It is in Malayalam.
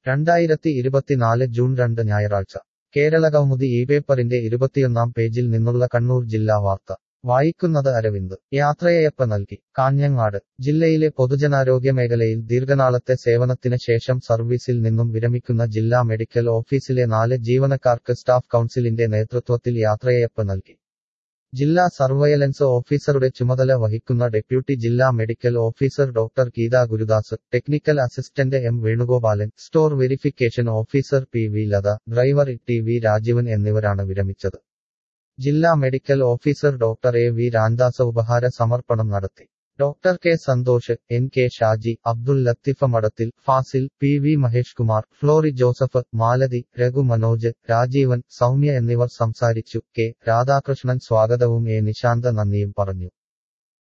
രണ്ടായിരത്തി ഇരുപത്തിനാല് ജൂൺ രണ്ട് ഞായറാഴ്ച കേരളകൗമുദി ഈ പേപ്പറിന്റെ ഇരുപത്തിയൊന്നാം പേജിൽ നിന്നുള്ള കണ്ണൂർ ജില്ലാ വാർത്ത വായിക്കുന്നത് അരവിന്ദ് യാത്രയയപ്പ് നൽകി കാഞ്ഞങ്ങാട് ജില്ലയിലെ പൊതുജനാരോഗ്യ മേഖലയിൽ ദീർഘനാളത്തെ സേവനത്തിന് ശേഷം സർവീസിൽ നിന്നും വിരമിക്കുന്ന ജില്ലാ മെഡിക്കൽ ഓഫീസിലെ നാല് ജീവനക്കാർക്ക് സ്റ്റാഫ് കൗൺസിലിന്റെ നേതൃത്വത്തിൽ യാത്രയയപ്പ് നൽകി ജില്ലാ സർവയലൻസ് ഓഫീസറുടെ ചുമതല വഹിക്കുന്ന ഡെപ്യൂട്ടി ജില്ലാ medical officer doctor Geetha Gurudas technical assistant M Venugopalan store verification officer P V Latha driver T V Rajeevan എന്നിവരാണ് വിരമിച്ചത് ജില്ലാ medical officer doctor A V Ramdas ഉപഹാര സമർപ്പണം നടത്തി doctor K Santhosh N K Shaji Abdul Latheef Madathil Fasil P V Mahesh Kumar Flory Joseph Malathi Raghu Manoj Rajeevan Soumya എന്നിവർ സംസാരിച്ചു കെ രാധാകൃഷ്ണൻ സ്വാഗതവും എ നിശാന്ത നന്ദിയും പറഞ്ഞു